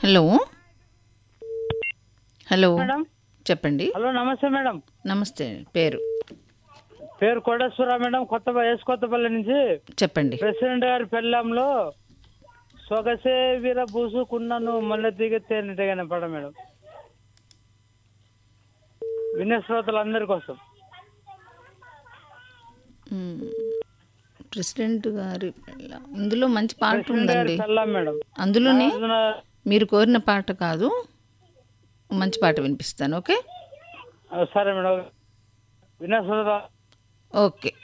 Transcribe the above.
Hello hello madam చెప్పండి hello నమస్తే madam నమస్తే పేరు పేరు కోటేశ్వర మేడం కొత్త ఎస్ కొత్తపల్లి నుంచి చెప్పండి ప్రెసిడెంట్ గారి పెళ్ళంలో సొగసే వీర బూసుకున్నాను మళ్ళీ దిగతేనట్టుగానే పడ మేడం వినే శ్రోతలందరి కోసం మ్మ్. ప్రెసిడెంట్ గారి పెళ్ళ. ఇందులో మంచి పాట ప్రెసిడెంట్ గారి ఉందండి పెళ్ళాం మేడం అందులోనే నాగార్జున మీరు కోరిన పాట కాదు మంచి పాట వినిపిస్తాను ఓకే సరే మేడం వినే శ్రోత ఓకే